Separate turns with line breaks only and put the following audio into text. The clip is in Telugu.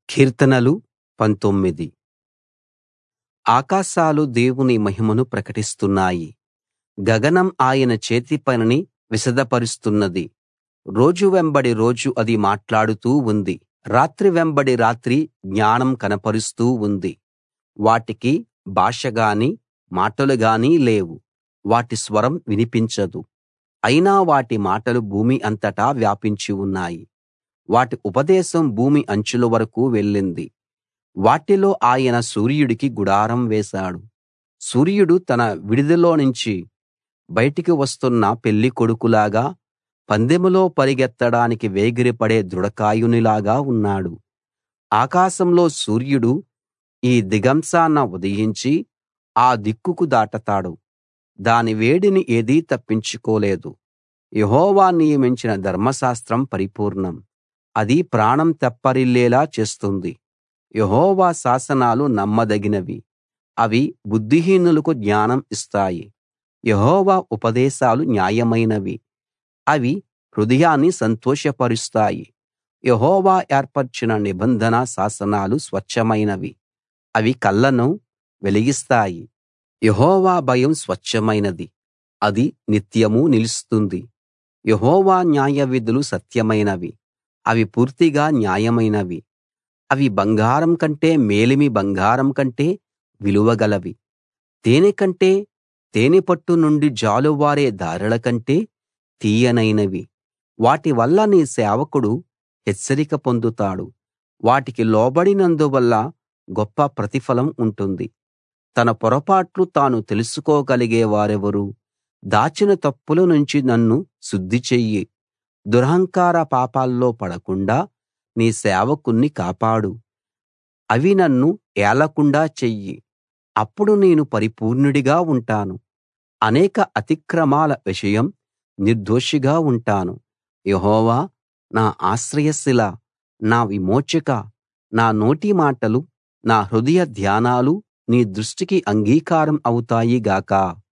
కీర్తనలు పంతొమ్మిది ఆకాశాలు దేవుని మహిమను ప్రకటిస్తున్నాయి గగనం ఆయన చేతి పనిని విశదపరుస్తున్నది రోజు వెంబడి రోజు అది మాట్లాడుతూ ఉంది రాత్రి వెంబడి రాత్రి జ్ఞానం కనపరుస్తూ ఉంది వాటికి భాష గాని మాటలు గాని లేవు వాటి స్వరం వినిపించదు అయినా వాటి మాటలు భూమి అంతటా వ్యాపించి ఉన్నాయి వాటి ఉపదేశం భూమి అంచుల వరకూ వెళ్ళింది వాటిలో ఆయన సూర్యుడికి గుడారం వేశాడు సూర్యుడు తన విడిదిలోనుంచి బయటికి వస్తున్న పెళ్ళికొడుకులాగా పందెంలో పరిగెత్తడానికి వేగిరపడే దృఢకాయునిలాగా ఉన్నాడు ఆకాశంలో సూర్యుడు ఈ దిగంశాన ఉదయించి ఆ దిక్కుకు దాటతాడు దాని వేడిని ఏదీ తప్పించుకోలేదు యెహోవా నియమించిన ధర్మశాస్త్రం పరిపూర్ణం అది ప్రాణం తెప్పరిల్లేలా చేస్తుంది యెహోవా శాసనాలు నమ్మదగినవి అవి బుద్ధిహీనులకు జ్ఞానం ఇస్తాయి యెహోవా ఉపదేశాలు న్యాయమైనవి అవి హృదయాన్ని సంతోషపరుస్తాయి యెహోవా ఏర్పరచిన నిబంధన శాసనాలు స్వచ్ఛమైనవి అవి కళ్ళను వెలిగిస్తాయి యెహోవా భయం స్వచ్ఛమైనది అది నిత్యమూ నిలుస్తుంది యెహోవా న్యాయవిధులు సత్యమైనవి అవి పూర్తిగా న్యాయమైనవి అవి బంగారం కంటే మేలిమి బంగారం కంటే విలువ గలవి తేనె కంటే తేనెపట్టు నుండి జాలువారే ధారల కంటే తీయనైనవి వాటి వల్ల నీ సేవకుడు హెచ్చరిక పొందుతాడు వాటికి లోబడినందువల్ల గొప్ప ప్రతిఫలం ఉంటుంది తన పొరపాట్లు తాను తెలుసుకోగలిగే వారెవరు దాచిన తప్పుల నుంచి నన్ను శుద్ధి చెయ్యి దురహంకార పాపాల్లో పడకుండా నీ సేవకుణ్ణి కాపాడు అవి నన్ను ఏలకుండా చెయ్యి అప్పుడు నేను పరిపూర్ణుడిగా ఉంటాను అనేక అతిక్రమాల విషయం నిర్దోషిగా ఉంటాను యెహోవా నా ఆశ్రయశిల నా విమోచక నా నోటి మాటలు నా హృదయ ధ్యానాలు నీ దృష్టికి అంగీకారం అవుతాయి గాక